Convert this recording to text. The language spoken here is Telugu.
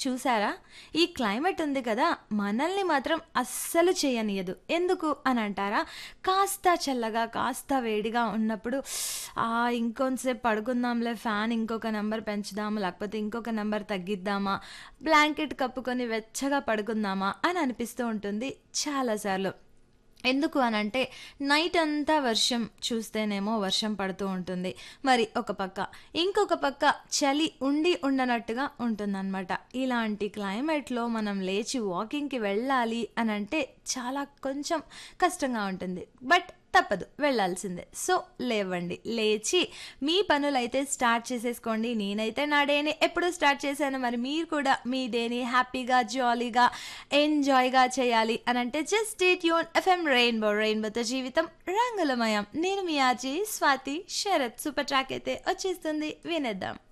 చూసారా ఈ క్లైమేట్ ఉంది కదా మనల్ని మాత్రం అస్సలు చేయనియదు ఎందుకు అని అంటారా కాస్త చల్లగా కాస్త వేడిగా ఉన్నప్పుడు ఆ ఇంకొంతసేపు పడుకుందాంలే ఫ్యాన్ ఇంకొక నెంబర్ పెంచుదామా లేకపోతే ఇంకొక నెంబర్ తగ్గిద్దామా బ్లాంకెట్ కప్పుకొని వెచ్చగా పడుకుందామా అని అనిపిస్తూ ఉంటుంది చాలాసార్లు ఎందుకు అని అంటే నైట్ అంతా వర్షం చూస్తేనేమో వర్షం పడుతూ ఉంటుంది మరి ఒక పక్క ఇంకొక పక్క చలి ఉండి ఉండనట్టుగా ఉంటుందన్నమాట ఇలాంటి క్లైమేట్లో మనం లేచి వాకింగ్కి వెళ్ళాలి అని అంటే చాలా కొంచెం కష్టంగా ఉంటుంది బట్ తప్పదు వెళ్ళాల్సిందే సో లేవండి లేచి మీ పనులైతే స్టార్ట్ చేసేసుకోండి నేనైతే నా డేని ఎప్పుడు స్టార్ట్ చేశాను మరి మీరు కూడా మీ డేని హ్యాపీగా జాలీగా ఎంజాయ్గా చేయాలి అని అంటే జస్ట్ స్టేట్ యూన్ ఎఫ్ఎం రెయిన్బో రెయిన్బోతో జీవితం రంగులమయం నేను మీ RJ Swathi Sharath super track అయితే వచ్చేస్తుంది వినేద్దాం